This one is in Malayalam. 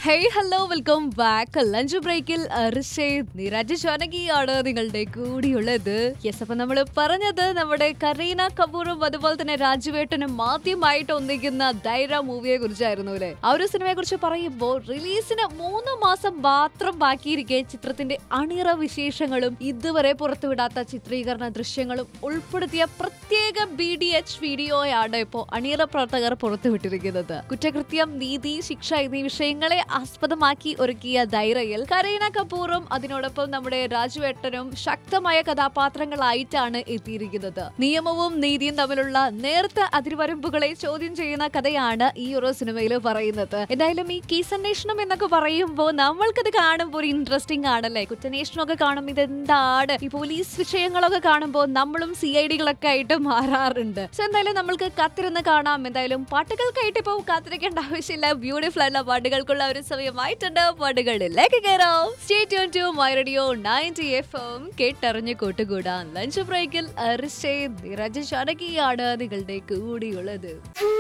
hey hello welcome back lunch ബ്രേക്കിൽ റിഷേദ് നിരജ് ജാനകിയാണ് നിങ്ങളുടെ കൂടിയുള്ളത് യെസ് അപ്പൊ നമ്മൾ പറഞ്ഞത് നമ്മുടെ കരീന കപൂറും അതുപോലെ തന്നെ രാജുവേട്ടനും ആദ്യമായിട്ട് ഒന്നിക്കുന്ന ധൈര മൂവിയെ കുറിച്ചായിരുന്നു അല്ലെ ആ ഒരു സിനിമയെ കുറിച്ച് പറയുമ്പോൾ റിലീസിന് മൂന്ന് മാസം മാത്രം ബാക്കിയിരിക്കെ ചിത്രത്തിന്റെ അണിയറ വിശേഷങ്ങളും ഇതുവരെ പുറത്തുവിടാത്ത ചിത്രീകരണ ദൃശ്യങ്ങളും ഉൾപ്പെടുത്തിയ പ്രത്യേക ബി ഡി എച്ച് വീഡിയോയാണ് ഇപ്പോൾ അണിയറ പ്രവർത്തകർ പുറത്തുവിട്ടിരിക്കുന്നത് കുറ്റകൃത്യം നീതി ശിക്ഷ എന്നീ വിഷയങ്ങളെ ആസ്പദമാക്കി ഒരുക്കിയ ധൈര്യയിൽ കരീന കപൂറും അതിനോടൊപ്പം നമ്മുടെ രാജുവേട്ടനും ശക്തമായ കഥാപാത്രങ്ങളായിട്ടാണ് എത്തിയിരിക്കുന്നത് നിയമവും നീതിയും തമ്മിലുള്ള നേർത്ത അതിർവരമ്പുകളെ ചോദ്യം ചെയ്യുന്ന കഥയാണ് ഈ ഒരു സിനിമയിൽ പറയുന്നത് എന്തായാലും ഈ കേസ് അന്വേഷണം എന്നൊക്കെ പറയുമ്പോൾ നമ്മൾക്കത് കാണുമ്പോൾ ഒരു ഇൻട്രസ്റ്റിംഗ് ആണല്ലേ കുറ്റാന്വേഷണം ഒക്കെ കാണുമ്പോൾ ഇതെന്താണ് ഈ പോലീസ് വിഷയങ്ങളൊക്കെ കാണുമ്പോൾ നമ്മളും സി ഐ ഡികളൊക്കെ ആയിട്ട് മാറാറുണ്ട് സോ എന്തായാലും നമ്മൾക്ക് കാത്തിരുന്ന് കാണാം എന്തായാലും പാട്ടുകൾക്കായിട്ട് ഇപ്പോൾ കാത്തിരിക്കേണ്ട ആവശ്യമില്ല ബ്യൂട്ടിഫുൾ ആയിട്ടുള്ള പാട്ടുകൾക്കുള്ള ഒരു സമയമായിട്ടുണ്ട് പാട്ടുകളിലേക്ക് കയറാം stay tune to my radio ninety F M കേട്ടറിഞ്ഞ് കൂട്ടുകൂടാൻ ലഞ്ച് ബ്രേക്കിൽ അരിശേ നിരജ ജാനകിയാണ് നിങ്ങളുടെ കൂടിയുള്ളത്